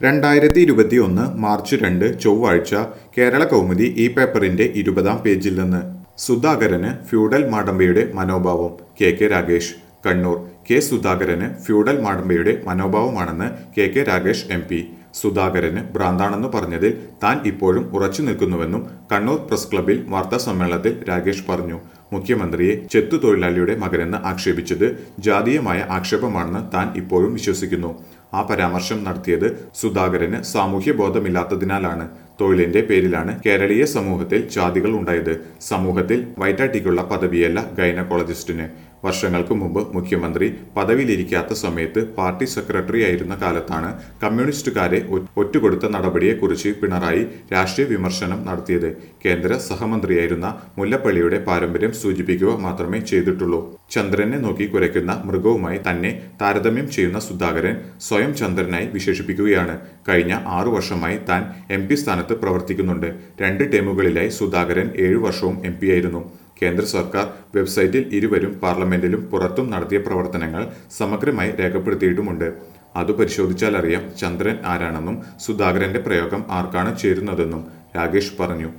രണ്ടായിരത്തി ഇരുപത്തി ഒന്ന് മാർച്ച് രണ്ട് ചൊവ്വാഴ്ച കേരള കൗമുദി ഈ പേപ്പറിന്റെ ഇരുപതാം പേജിൽ നിന്ന് സുധാകരന് ഫ്യൂഡൽ മാടമ്പയുടെ മനോഭാവം K K Ragesh Kannur K സുധാകരന് ഫ്യൂഡൽ മാടമ്പയുടെ മനോഭാവമാണെന്ന് K K Ragesh M P സുധാകരന് ഭ്രാന്താണെന്ന് പറഞ്ഞതിൽ താൻ ഇപ്പോഴും ഉറച്ചു നിൽക്കുന്നുവെന്നും കണ്ണൂർ പ്രസ് ക്ലബിൽ വാർത്താ സമ്മേളനത്തിൽ രാഗേഷ് പറഞ്ഞു മുഖ്യമന്ത്രിയെ ചെത്തു തൊഴിലാളിയുടെ മകനെന്ന് ആക്ഷേപിച്ചത് ജാതീയമായ ആക്ഷേപമാണെന്ന് താൻ ഇപ്പോഴും വിശ്വസിക്കുന്നു ആ പരാമർശം നടത്തിയത് സുധാകരന് സാമൂഹ്യ ബോധമില്ലാത്തതിനാലാണ് തൊഴിലിന്റെ പേരിലാണ് കേരളീയ സമൂഹത്തിൽ ജാതികൾ ഉണ്ടായത് സമൂഹത്തിൽ വൈറ്റാട്ടിക്കുള്ള പദവിയല്ല ഗൈനക്കോളജിസ്റ്റിന് വർഷങ്ങൾക്ക് മുമ്പ് മുഖ്യമന്ത്രി പദവിയിലിരിക്കാത്ത സമയത്ത് പാർട്ടി സെക്രട്ടറി ആയിരുന്ന കാലത്താണ് കമ്മ്യൂണിസ്റ്റുകാരെ ഒ- ഒറ്റുകൊടുത്ത നടപടിയെക്കുറിച്ച് പിണറായി രാഷ്ട്രീയ വിമർശനം നടത്തിയത് കേന്ദ്ര സഹമന്ത്രിയായിരുന്ന മുല്ലപ്പള്ളിയുടെ പാരമ്പര്യം സൂചിപ്പിക്കുക മാത്രമേ ചെയ്തിട്ടുള്ളൂ ചന്ദ്രനെ നോക്കി കുരയ്ക്കുന്ന മൃഗവുമായി തന്നെ താരതമ്യം ചെയ്യുന്ന സുധാകരൻ സ്വയം ചന്ദ്രനായി വിശേഷിപ്പിക്കുകയാണ് കഴിഞ്ഞ ആറു വർഷമായി താൻ എം പി സ്ഥാനത്ത് പ്രവർത്തിക്കുന്നുണ്ട് രണ്ട് ടേമുകളിലായി സുധാകരൻ ഏഴു വർഷവും എം പി ആയിരുന്നു കേന്ദ്ര സർക്കാർ വെബ്സൈറ്റിൽ ഇരുവരും പാർലമെന്റിലും പുറത്തും നടത്തിയ പ്രവർത്തനങ്ങൾ സമഗ്രമായി രേഖപ്പെടുത്തിയിട്ടുമുണ്ട് അത് പരിശോധിച്ചാൽ അറിയാം ചന്ദ്രൻ ആരാണെന്നും സുധാകരന്റെ പ്രയോഗം ആർക്കാണ് ചേരുന്നതെന്നും രാഗേഷ് പറഞ്ഞു